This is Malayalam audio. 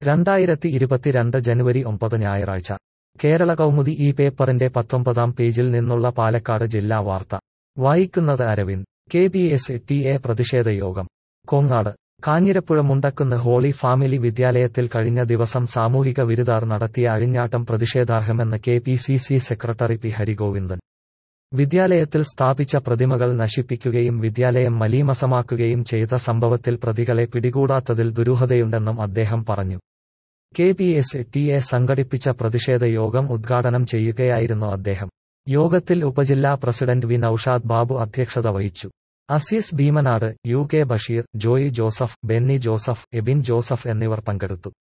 രണ്ടായിരത്തി ഇരുപത്തിരണ്ട് ജനുവരി ഒമ്പത് ഞായറാഴ്ച കേരള കൗമുദി ഈ പേപ്പറിന്റെ പത്തൊമ്പതാം പേജിൽ നിന്നുള്ള പാലക്കാട് ജില്ലാ വാർത്ത വായിക്കുന്നത് Aravind K P S T A പ്രതിഷേധ യോഗം കോങ്ങാട് കാഞ്ഞിരപ്പുഴ മുണ്ടക്കുന്ന് ഹോളി ഫാമിലി വിദ്യാലയത്തിൽ കഴിഞ്ഞ ദിവസം സാമൂഹിക വിരുദ്ധർ നടത്തിയ അഴിഞ്ഞാട്ടം പ്രതിഷേധാർഹമെന്ന് K P C C secretary P Harigovindan വിദ്യാലയത്തിൽ സ്ഥാപിച്ച പ്രതിമകൾ നശിപ്പിക്കുകയും വിദ്യാലയം മലീമസമാക്കുകയും ചെയ്ത സംഭവത്തിൽ പ്രതികളെ പിടികൂടാത്തതിൽ ദുരൂഹതയുണ്ടെന്നും അദ്ദേഹം പറഞ്ഞു K P S T A സംഘടിപ്പിച്ച പ്രതിഷേധ യോഗം ഉദ്ഘാടനം ചെയ്യുകയായിരുന്നു അദ്ദേഹം യോഗത്തിൽ ഉപജില്ലാ പ്രസിഡന്റ് വി നൌഷാദ് ബാബു അധ്യക്ഷത വഹിച്ചു അസീസ് ഭീമനാട് യു കെ ബഷീർ ജോയി ജോസഫ് ബെന്നി ജോസഫ് എബിൻ ജോസഫ് എന്നിവർ പങ്കെടുത്തു